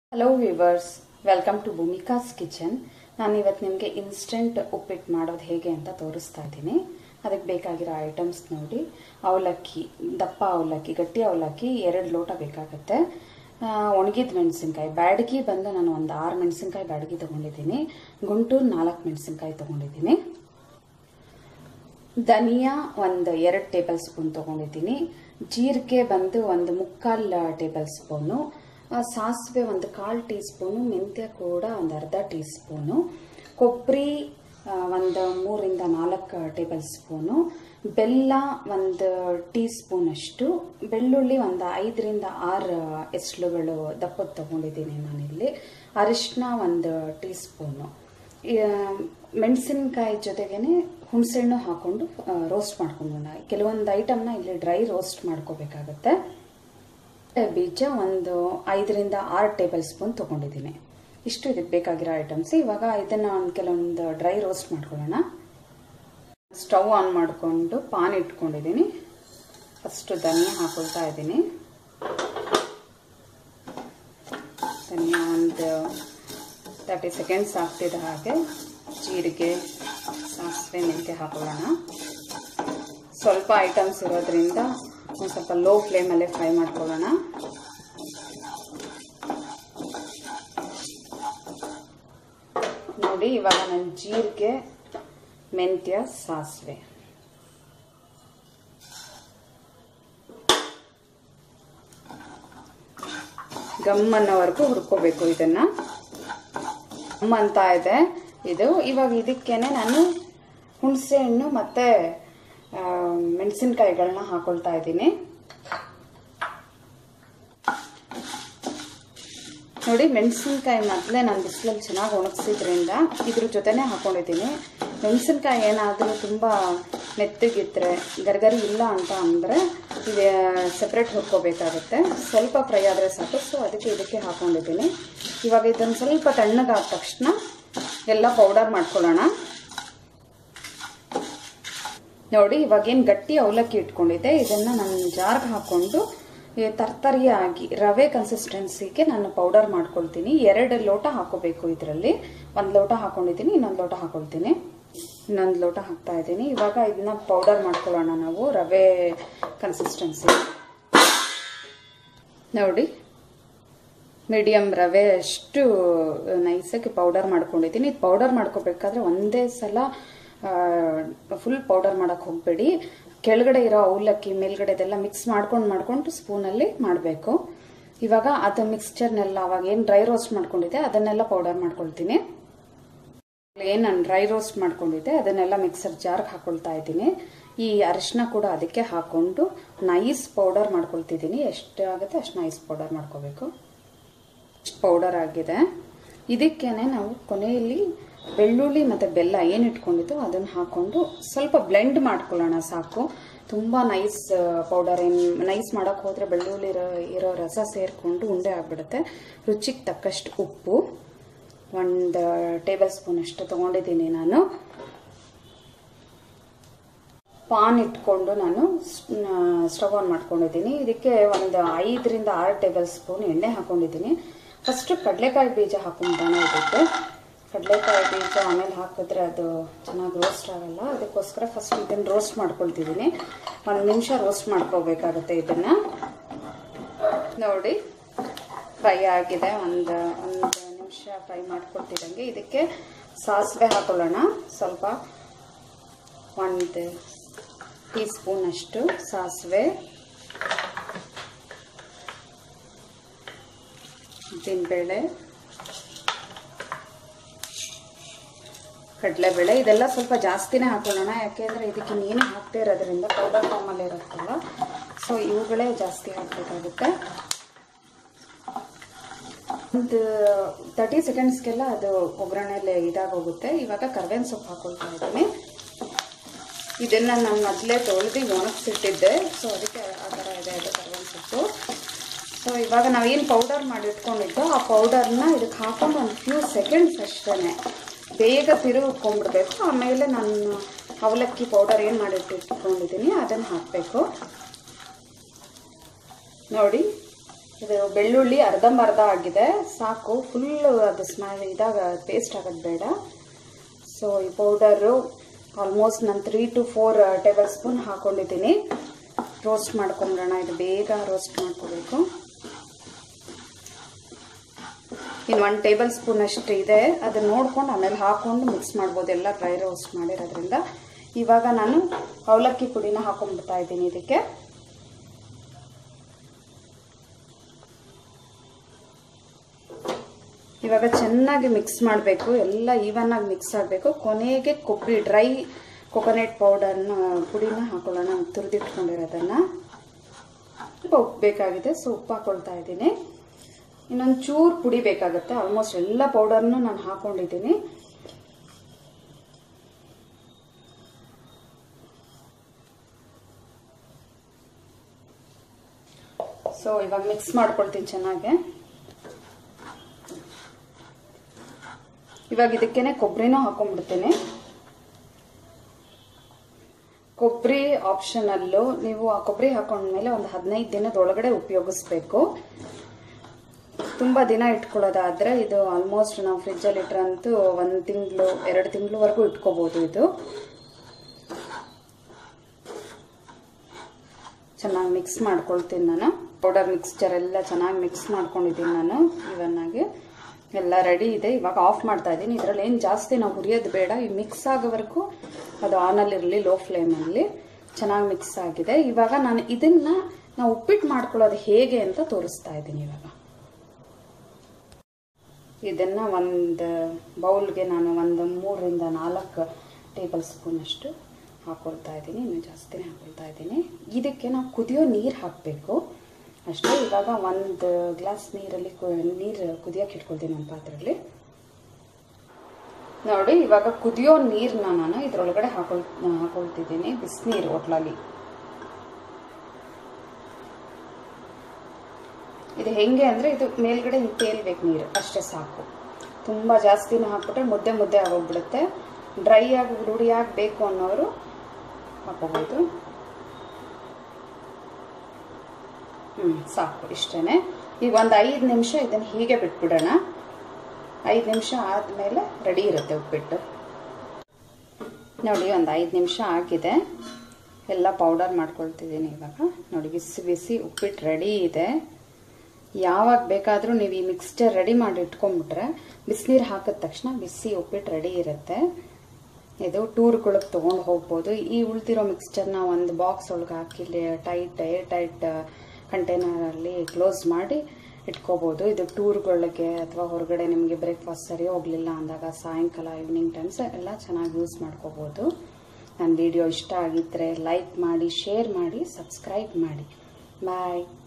hello viewers welcome to Bhoomika's kitchen ನಾನು ಇವತ್ತು ನಿಮಗೆ ಇನ್ಸ್ಟೆಂಟ್ ಉಪ್ಪಿಟ್ಟು ಮಾಡೋದು ಹೇಗೆ ಅಂತ ತೋರಿಸ್ತಾ ಇದ್ದೀನಿ ಅದಕ್ಕೆ ಬೇಕಾಗಿರೋ ಐಟಮ್ಸ್ ನೋಡಿ ಅವಲಕ್ಕಿ ದಪ್ಪ ಅವಲಕ್ಕಿ ಗಟ್ಟಿ ಅವಲಕ್ಕಿ ಎರಡು ಲೋಟ ಬೇಕಾಗುತ್ತೆ ಒಣಗಿದ ಮೆಣಸಿನ್ಕಾಯಿ ಬ್ಯಾಡಗಿ ಬಂದು ನಾನು ಒಂದು ಆರು ಮೆಣಸಿನ್ಕಾಯಿ ಬ್ಯಾಡಗಿ ತೊಗೊಂಡಿದ್ದೀನಿ ಗುಂಟೂರು ನಾಲ್ಕು ಮೆಣಸಿನ್ಕಾಯಿ ತೊಗೊಂಡಿದ್ದೀನಿ ಧನಿಯಾ ಒಂದು ಎರಡು ಟೇಬಲ್ ಸ್ಪೂನ್ ತೊಗೊಂಡಿದ್ದೀನಿ ಜೀರಿಗೆ ಬಂದು ಒಂದು ಮುಕ್ಕಾಲು ಟೇಬಲ್ ಸ್ಪೂನು ಆ, ಸಾಸಿವೆ ಒಂದು ಕಾಲು ಟೀ ಸ್ಪೂನು ಮೆಂತ್ಯ ಕೂಡ ಒಂದು ಅರ್ಧ ಟೀ ಸ್ಪೂನು ಕೊಬ್ಬರಿ ಆ, ಒಂದು ಮೂರಿಂದ ನಾಲ್ಕು ಟೇಬಲ್ ಸ್ಪೂನು ಬೆಲ್ಲ ಒಂದು ಟೀ ಸ್ಪೂನಷ್ಟು ಬೆಳ್ಳುಳ್ಳಿ ಒಂದು ಐದರಿಂದ ಆರು ಎಸ್ಳುಗಳು ದಪ್ಪದ ತೊಗೊಂಡಿದ್ದೀನಿ ನಾನಿಲ್ಲಿ ಅರಿಶಿನ ಒಂದು ಟೀ ಸ್ಪೂನು ಮೆಣಸಿನಕಾಯಿ ಜೊತೆಗೇನೆ ಹುಣಸೆಹಣ್ಣು ಹಾಕೊಂಡು ರೋಸ್ಟ್ ಮಾಡ್ಕೊಂಡು ಕೆಲವೊಂದು ಐಟಮ್ನ ಇಲ್ಲಿ ಡ್ರೈ ರೋಸ್ಟ್ ಮಾಡ್ಕೋಬೇಕಾಗತ್ತೆ ಬೀಜ ಒಂದು ಐದರಿಂದ ಆರು ಟೇಬಲ್ ಸ್ಪೂನ್ ತೊಗೊಂಡಿದ್ದೀನಿ ಇಷ್ಟು ಇದಕ್ಕೆ ಬೇಕಾಗಿರೋ ಐಟಮ್ಸ್ ಇವಾಗ ಇದನ್ನ ಒಂದು ಕೆಲವೊಂದು ಡ್ರೈ ರೋಸ್ಟ್ ಮಾಡ್ಕೊಳ್ಳೋಣ ಸ್ಟವ್ ಆನ್ ಮಾಡಿಕೊಂಡು ಪಾನ್ ಇಟ್ಕೊಂಡಿದ್ದೀನಿ ಫಸ್ಟು ಧನಿಯಾ ಹಾಕೊಳ್ತಾ ಇದ್ದೀನಿ ಧನಿಯಾ ಒಂದು ತರ್ಟಿ ಸೆಕೆಂಡ್ಸ್ ಆಗ್ತಿದ್ದ ಹಾಗೆ ಜೀರಿಗೆ ಸಾಸಿವೆ ಮೆಂತ್ಯ ಹಾಕೊಳ್ಳೋಣ ಸ್ವಲ್ಪ ಐಟಮ್ಸ್ ಇರೋದ್ರಿಂದ ಒಂದು ಸ್ವಲ್ಪ ಲೋ ಫ್ಲೇಮಲ್ಲೇ ಫ್ರೈ ಮಾಡ್ಕೊಳ್ಳೋಣ ನೋಡಿ ಇವಾಗ ನಾನು ಜೀರಿಗೆ ಮೆಂತ್ಯ ಸಾಸಿವೆ ಗಮ್ ಅನ್ನೋವರೆಗೂ ಹುರ್ಕೋಬೇಕು ಇದನ್ನ ಗಮ್ ಅಂತ ಇದೆ ಇದು ಇವಾಗ ಇದಕ್ಕೇನೆ ನಾನು ಹುಣಸೆ ಹಣ್ಣು ಮತ್ತೆ ಮೆಣಸಿನ್ಕಾಯಿಗಳನ್ನ ಹಾಕೊಳ್ತಾ ಇದ್ದೀನಿ ನೋಡಿ ಮೆಣಸಿನ್ಕಾಯಿ ಮೊದಲೇ ನಾನು ಬಿಸಿಲಲ್ಲಿ ಚೆನ್ನಾಗಿ ಒಣಗಿಸಿದ್ರಿಂದ ಇದ್ರ ಜೊತೆನೇ ಹಾಕೊಂಡಿದ್ದೀನಿ ಮೆಣಸಿನ್ಕಾಯಿ ಏನಾದರೂ ತುಂಬ ಮೆತ್ತಗಿದ್ರೆ ಗರ್ಗರಿ ಇಲ್ಲ ಅಂತ ಅಂದರೆ ಇದು ಸಪ್ರೇಟ್ ಹುರ್ಕೋಬೇಕಾಗುತ್ತೆ ಸ್ವಲ್ಪ ಫ್ರೈ ಆದರೆ ಸಾಕು ಸೊ ಅದಕ್ಕೆ ಇದಕ್ಕೆ ಹಾಕೊಂಡಿದ್ದೀನಿ ಇವಾಗ ಇದನ್ನು ಸ್ವಲ್ಪ ತಣ್ಣಗಾದ ತಕ್ಷಣ ಎಲ್ಲ ಪೌಡರ್ ಮಾಡ್ಕೊಳ್ಳೋಣ ನೋಡಿ ಇವಾಗೇನು ಗಟ್ಟಿ ಅವಲಕ್ಕಿ ಇಟ್ಕೊಂಡಿದ್ದೆ ಇದನ್ನು ನಾನು ಜಾರ್ಗೆ ಹಾಕ್ಕೊಂಡು ತರ್ತರಿಯಾಗಿ ರವೆ ಕನ್ಸಿಸ್ಟೆನ್ಸಿಗೆ ನಾನು ಪೌಡರ್ ಮಾಡ್ಕೊಳ್ತೀನಿ ಎರಡು ಲೋಟ ಹಾಕೋಬೇಕು ಇದರಲ್ಲಿ ಒಂದು ಲೋಟ ಹಾಕೊಂಡಿದ್ದೀನಿ ಇನ್ನೊಂದು ಲೋಟ ಹಾಕೊಳ್ತೀನಿ ಇನ್ನೊಂದು ಲೋಟ ಹಾಕ್ತಾ ಇದ್ದೀನಿ ಇವಾಗ ಇದನ್ನ ಪೌಡರ್ ಮಾಡ್ಕೊಳ್ಳೋಣ ನಾವು ರವೆ ಕನ್ಸಿಸ್ಟೆನ್ಸಿ ನೋಡಿ ಮೀಡಿಯಮ್ ರವೆ ಅಷ್ಟು ನೈಸಾಗಿ ಪೌಡರ್ ಮಾಡ್ಕೊಂಡಿದ್ದೀನಿ ಇದು ಪೌಡರ್ ಮಾಡ್ಕೋಬೇಕಾದ್ರೆ ಒಂದೇ ಸಲ ಫುಲ್ ಪೌಡರ್ ಮಾಡಕ್ಕೆ ಹೋಗಬೇಡಿ ಕೆಳಗಡೆ ಇರೋ ಅವಲಕ್ಕಿ ಮೇಲ್ಗಡೆದೆಲ್ಲ ಮಿಕ್ಸ್ ಮಾಡ್ಕೊಂಡು ಮಾಡ್ಕೊಂಡು ಸ್ಪೂನಲ್ಲಿ ಮಾಡಬೇಕು ಇವಾಗ ಅದು ಮಿಕ್ಸ್ಚರ್ನೆಲ್ಲ ಅವಾಗ ಏನು ಡ್ರೈ ರೋಸ್ಟ್ ಮಾಡ್ಕೊಂಡಿದ್ದೆ ಅದನ್ನೆಲ್ಲ ಪೌಡರ್ ಮಾಡ್ಕೊಳ್ತೀನಿ ಏನು ನಾನು ಡ್ರೈ ರೋಸ್ಟ್ ಮಾಡ್ಕೊಂಡಿದ್ದೆ ಅದನ್ನೆಲ್ಲ ಮಿಕ್ಸರ್ ಜಾರ್ಗೆ ಹಾಕೊಳ್ತಾ ಇದ್ದೀನಿ ಈ ಅರಿಶಿನ ಕೂಡ ಅದಕ್ಕೆ ಹಾಕೊಂಡು ನೈಸ್ ಪೌಡರ್ ಮಾಡ್ಕೊಳ್ತಿದ್ದೀನಿ ಎಷ್ಟು ಆಗುತ್ತೆ ಅಷ್ಟು ನೈಸ್ ಪೌಡರ್ ಮಾಡ್ಕೋಬೇಕು ಪೌಡರ್ ಆಗಿದೆ ಇದಕ್ಕೇನೆ ನಾವು ಕೊನೆಯಲ್ಲಿ ಬೆಳ್ಳುಳ್ಳಿ ಮತ್ತು ಬೆಲ್ಲ ಏನು ಇಟ್ಕೊಂಡಿದ್ದು ಅದನ್ನು ಹಾಕೊಂಡು ಸ್ವಲ್ಪ ಬ್ಲೆಂಡ್ ಮಾಡ್ಕೊಳ್ಳೋಣ ಸಾಕು ತುಂಬ ನೈಸ್ ಪೌಡರ್ ಏನು ನೈಸ್ ಮಾಡೋಕ್ಕೆ ಹೋದರೆ ಬೆಳ್ಳುಳ್ಳಿ ಇರೋ ಇರೋ ರಸ ಸೇರಿಕೊಂಡು ಉಂಡೆ ಆಗಿಬಿಡುತ್ತೆ ರುಚಿಗೆ ತಕ್ಕಷ್ಟು ಉಪ್ಪು ಒಂದು ಟೇಬಲ್ ಸ್ಪೂನ್ ಅಷ್ಟು ತೊಗೊಂಡಿದ್ದೀನಿ ನಾನು ಪಾನ್ ಇಟ್ಕೊಂಡು ನಾನು ಸ್ಟವ್ ಆನ್ ಮಾಡ್ಕೊಂಡಿದ್ದೀನಿ ಇದಕ್ಕೆ ಒಂದು ಐದರಿಂದ ಆರು ಟೇಬಲ್ ಸ್ಪೂನ್ ಎಣ್ಣೆ ಹಾಕೊಂಡಿದ್ದೀನಿ ಫಸ್ಟು ಕಡಲೆಕಾಯಿ ಬೀಜ ಹಾಕೊಂಡ್ಬರೋಣ ಇದಕ್ಕೆ ಕಡಲೆಕಾಯಿ ಬೀಜ ಆಮೇಲೆ ಹಾಕಿದ್ರೆ ಅದು ಚೆನ್ನಾಗಿ ರೋಸ್ಟ್ ಆಗಲ್ಲ ಅದಕ್ಕೋಸ್ಕರ ಫಸ್ಟ್ ಇದನ್ನು ರೋಸ್ಟ್ ಮಾಡ್ಕೊಳ್ತಿದ್ದೀನಿ ಒಂದು ನಿಮಿಷ ರೋಸ್ಟ್ ಮಾಡ್ಕೋಬೇಕಾಗುತ್ತೆ ಇದನ್ನು ನೋಡಿ ಫ್ರೈ ಆಗಿದೆ ಒಂದು ಒಂದು ನಿಮಿಷ ಫ್ರೈ ಮಾಡ್ಕೊಳ್ತಿದ್ದಂಗೆ ಇದಕ್ಕೆ ಸಾಸಿವೆ ಹಾಕೊಳ್ಳೋಣ ಸ್ವಲ್ಪ ಒಂದು ಟೀ ಸ್ಪೂನ್ ಅಷ್ಟು ಸಾಸಿವೆ ಉದ್ದಿನಬೇಳೆ ಕಡಲೆಬೇಳೆ ಇದೆಲ್ಲ ಸ್ವಲ್ಪ ಜಾಸ್ತಿನೇ ಹಾಕೊಳ್ಳೋಣ ಯಾಕೆಂದರೆ ಇದಕ್ಕೆ ನೀನು ಹಾಕ್ತಾ ಇರೋದ್ರಿಂದ ಪೌಡರ್ ಫಾರ್ಮಲ್ಲಿ ಇರುತ್ತಲ್ಲ ಸೊ ಇವುಗಳೇ ಜಾಸ್ತಿ ಹಾಕಬೇಕಾಗುತ್ತೆ ಒಂದು ತರ್ಟಿ ಸೆಕೆಂಡ್ಸ್ಗೆಲ್ಲ ಅದು ಒಗ್ಗರಣೆಯಲ್ಲಿ ಇದಾಗೋಗುತ್ತೆ ಇವಾಗ ಕರ್ಬೇವಿನ ಸೊಪ್ಪು ಹಾಕೊಳ್ತಾ ಇದ್ದೀನಿ ಇದನ್ನು ನಾನು ಮೊದಲೇ ತೊಳೆದು ಒಣಗಿಸಿಟ್ಟಿದ್ದೆ ಸೊ ಅದಕ್ಕೆ ಆ ಥರ ಇದೆ ಅದು ಕರ್ಬೇವಿನ ಸೊಪ್ಪು ಸೊ ಇವಾಗ ನಾವೇನು ಪೌಡರ್ ಮಾಡಿ ಇಟ್ಕೊಂಡಿದ್ದೋ ಆ ಪೌಡರ್ನ ಇದಕ್ಕೆ ಹಾಕೊಂಡು ಒಂದು ಫ್ಯೂ ಸೆಕೆಂಡ್ಸ್ ಅಷ್ಟೇ ಬೇಗ ತಿರುಗಿಟ್ಕೊಂಡ್ಬಿಡ್ಬೇಕು ಆಮೇಲೆ ನಾನು ಅವಲಕ್ಕಿ ಪೌಡರ್ ಏನು ಮಾಡಿಟ್ಟು ಇಟ್ಕೊಂಡಿದ್ದೀನಿ ಅದನ್ನು ಹಾಕಬೇಕು ನೋಡಿ ಇದು ಬೆಳ್ಳುಳ್ಳಿ ಅರ್ಧಂಬರ್ಧ ಆಗಿದೆ ಸಾಕು ಫುಲ್ ಅದು ಸ್ಮಾ ಇದಾಗ ಪೇಸ್ಟ್ ಆಗೋದು ಬೇಡ ಸೊ ಈ ಪೌಡರು ಆಲ್ಮೋಸ್ಟ್ ನಾನು three to four tablespoon ಹಾಕೊಂಡಿದ್ದೀನಿ ರೋಸ್ಟ್ ಮಾಡ್ಕೊಂಬಿಡೋಣ ಇದು ಬೇಗ ರೋಸ್ಟ್ ಮಾಡ್ಕೋಬೇಕು ಇನ್ನು ಒನ್ ಟೇಬಲ್ ಸ್ಪೂನ್ ಅಷ್ಟು ಇದೆ ಅದನ್ನ ನೋಡ್ಕೊಂಡು ಆಮೇಲೆ ಹಾಕೊಂಡು ಮಿಕ್ಸ್ ಮಾಡ್ಬೋದು ಎಲ್ಲ ಡ್ರೈ ರೋಸ್ಟ್ ಮಾಡಿರೋದ್ರಿಂದ ಇವಾಗ ನಾನು ಅವಲಕ್ಕಿ ಪುಡಿನ ಹಾಕೊಂಡ್ಬಿಡ್ತಾ ಇದ್ದೀನಿ ಇದಕ್ಕೆ ಇವಾಗ ಚೆನ್ನಾಗಿ ಮಿಕ್ಸ್ ಮಾಡಬೇಕು ಎಲ್ಲ ಈವನ್ ಆಗಿ ಮಿಕ್ಸ್ ಆಗಬೇಕು ಕೊನೆಗೆ ಕೊಬ್ಬರಿ ಡ್ರೈ ಕೊಕೊನೆಟ್ ಪೌಡರ್ನ ಪುಡಿನ ಹಾಕೊಳ್ಳೋಣ ತುರಿದಿಟ್ಕೊಂಡಿರೋದನ್ನ ಸ್ವಲ್ಪ ಉಪ್ಪು ಬೇಕಾಗಿದೆ ಸೊ ಉಪ್ಪು ಹಾಕೊಳ್ತಾ ಇದ್ದೀನಿ ಇನ್ನೊಂದು ಚೂರು ಪುಡಿ ಬೇಕಾಗುತ್ತೆ ಆಲ್ಮೋಸ್ಟ್ ಎಲ್ಲ ಪೌಡರ್ನು ನಾನು ಹಾಕೊಂಡಿದ್ದೀನಿ ಸೊ ಇವಾಗ ಮಿಕ್ಸ್ ಮಾಡ್ಕೊಳ್ತೀನಿ ಚೆನ್ನಾಗಿ ಇವಾಗ ಇದಕ್ಕೇನೆ ಕೊಬ್ಬರಿನೂ ಹಾಕೊಂಡ್ಬಿಡ್ತೀನಿ ಕೊಬ್ಬರಿ ಆಪ್ಷನಲ್ಲು ನೀವು ಆ ಕೊಬ್ಬರಿ ಹಾಕೊಂಡ್ಮೇಲೆ ಒಂದು ಹದಿನೈದು ದಿನದೊಳಗಡೆ ಉಪಯೋಗಿಸ್ಬೇಕು ತುಂಬ ದಿನ ಇಟ್ಕೊಳ್ಳೋದಾದ್ರೆ ಇದು ಆಲ್ಮೋಸ್ಟ್ ನಾವು ಫ್ರಿಜ್ಜಲ್ಲಿ ಇಟ್ರಂತೂ ಒಂದು ತಿಂಗಳು ಎರಡು ತಿಂಗಳವರೆಗೂ ಇಟ್ಕೋಬೋದು ಇದು ಚೆನ್ನಾಗಿ ಮಿಕ್ಸ್ ಮಾಡ್ಕೊಳ್ತೀನಿ ನಾನು ಪೌಡರ್ ಮಿಕ್ಸ್ಚರ್ ಎಲ್ಲ ಚೆನ್ನಾಗಿ ಮಿಕ್ಸ್ ಮಾಡ್ಕೊಂಡಿದ್ದೀನಿ ನಾನು ಇವನ್ನಾಗಿ ಎಲ್ಲ ರೆಡಿ ಇದೆ ಇವಾಗ ಆಫ್ ಮಾಡ್ತಾ ಇದ್ದೀನಿ ಇದರಲ್ಲಿ ಏನು ಜಾಸ್ತಿ ನಾವು ಹುರಿಯೋದು ಬೇಡ ಈ ಮಿಕ್ಸ್ ಆಗೋವರೆಗೂ ಅದು ಆನಲ್ಲಿರಲಿ ಲೋ ಫ್ಲೇಮಲ್ಲಿ ಚೆನ್ನಾಗಿ ಮಿಕ್ಸ್ ಆಗಿದೆ ಇವಾಗ ನಾನು ಇದನ್ನ ನಾವು ಉಪ್ಪಿಟ್ಟು ಮಾಡ್ಕೊಳ್ಳೋದು ಹೇಗೆ ಅಂತ ತೋರಿಸ್ತಾ ಇದ್ದೀನಿ ಇವಾಗ ಇದನ್ನ ಒಂದು ಬೌಲ್ಗೆ ನಾನು ಒಂದು ಮೂರರಿಂದ ನಾಲ್ಕು ಟೇಬಲ್ ಸ್ಪೂನ್ ಅಷ್ಟು ಹಾಕೊಳ್ತಾ ಇದ್ದೀನಿ ಇನ್ನು ಜಾಸ್ತಿನೇ ಹಾಕೊಳ್ತಾ ಇದ್ದೀನಿ ಇದಕ್ಕೆ ನಾವು ಕುದಿಯೋ ನೀರು ಹಾಕಬೇಕು ಅಷ್ಟೇ ಇವಾಗ ಒಂದು ಗ್ಲಾಸ್ ನೀರಲ್ಲಿ ನೀರು ಕುದಿಯೋಕೆ ಇಟ್ಕೊಳ್ತೀನಿ ಒಂದು ಪಾತ್ರೆಯಲ್ಲಿ ನೋಡಿ ಇವಾಗ ಕುದಿಯೋ ನೀರನ್ನ ನಾನು ಇದ್ರೊಳಗಡೆ ಹಾಕೊಳ್ ಹಾಕೊಳ್ತಿದ್ದೀನಿ ಬಿಸಿನೀರು ಒಟ್ಲಲ್ಲಿ ಇದು ಹೆಂಗೆ ಅಂದರೆ ಇದು ಮೇಲ್ಗಡೆ ಹಿಂಗೆ ತೇಲ್ಬೇಕು ನೀರು ಅಷ್ಟೇ ಸಾಕು ತುಂಬ ಜಾಸ್ತಿನೂ ಹಾಕ್ಬಿಟ್ರೆ ಮುದ್ದೆ ಮುದ್ದೆ ಆಗೋಗ್ಬಿಡುತ್ತೆ ಡ್ರೈ ಆಗಿ ರೂಢಿ ಆಗಬೇಕು ಅನ್ನೋರು ಹಾಕೋಬೋದು ಹ್ಞೂ ಸಾಕು ಇಷ್ಟೇ ಈಗ ಒಂದು ಐದು ನಿಮಿಷ ಇದನ್ನು ಹೀಗೆ ಬಿಟ್ಬಿಡೋಣ ಐದು ನಿಮಿಷ ಆದಮೇಲೆ ರೆಡಿ ಇರುತ್ತೆ ಉಪ್ಪಿಟ್ಟು ನೋಡಿ ಒಂದು ಐದು ನಿಮಿಷ ಆಗಿದೆ ಎಲ್ಲ ಪೌಡರ್ ಮಾಡ್ಕೊಳ್ತಿದ್ದೀನಿ ಇವಾಗ ನೋಡಿ ಬಿಸಿ ಬಿಸಿ ಉಪ್ಪಿಟ್ಟು ರೆಡಿ ಇದೆ ಯಾವಾಗ ಬೇಕಾದರೂ ನೀವು ಈ ಮಿಕ್ಸ್ಚರ್ ರೆಡಿ ಮಾಡಿ ಇಟ್ಕೊಂಡ್ಬಿಟ್ರೆ ಬಿಸಿನೀರು ಹಾಕಿದ ತಕ್ಷಣ ಬಿಸಿ ಉಪ್ಪಿಟ್ಟು ರೆಡಿ ಇರುತ್ತೆ ಇದು ಟೂರ್ಗಳಿಗೆ ತೊಗೊಂಡು ಹೋಗ್ಬೋದು ಈ ಉಳ್ದಿರೋ ಮಿಕ್ಸ್ಚರ್ನ ಒಂದು ಬಾಕ್ಸ್ ಒಳಗೆ ಹಾಕಿ ಟೈಟ್ ಏರ್ ಟೈಟ್ ಕಂಟೈನರಲ್ಲಿ ಕ್ಲೋಸ್ ಮಾಡಿ ಇಟ್ಕೋಬೋದು ಇದು ಟೂರ್ಗಳಿಗೆ ಅಥವಾ ಹೊರಗಡೆ ನಿಮಗೆ ಬ್ರೇಕ್ಫಾಸ್ಟ್ ಸರಿ ಹೋಗಲಿಲ್ಲ ಅಂದಾಗ ಸಾಯಂಕಾಲ ಈವ್ನಿಂಗ್ ಟೈಮ್ಸ್ ಎಲ್ಲ ಚೆನ್ನಾಗಿ ಯೂಸ್ ಮಾಡ್ಕೋಬೋದು ನನ್ನ ವಿಡಿಯೋ ಇಷ್ಟ ಆಗಿದ್ದರೆ ಲೈಕ್ ಮಾಡಿ ಶೇರ್ ಮಾಡಿ ಸಬ್ಸ್ಕ್ರೈಬ್ ಮಾಡಿ ಬಾಯ್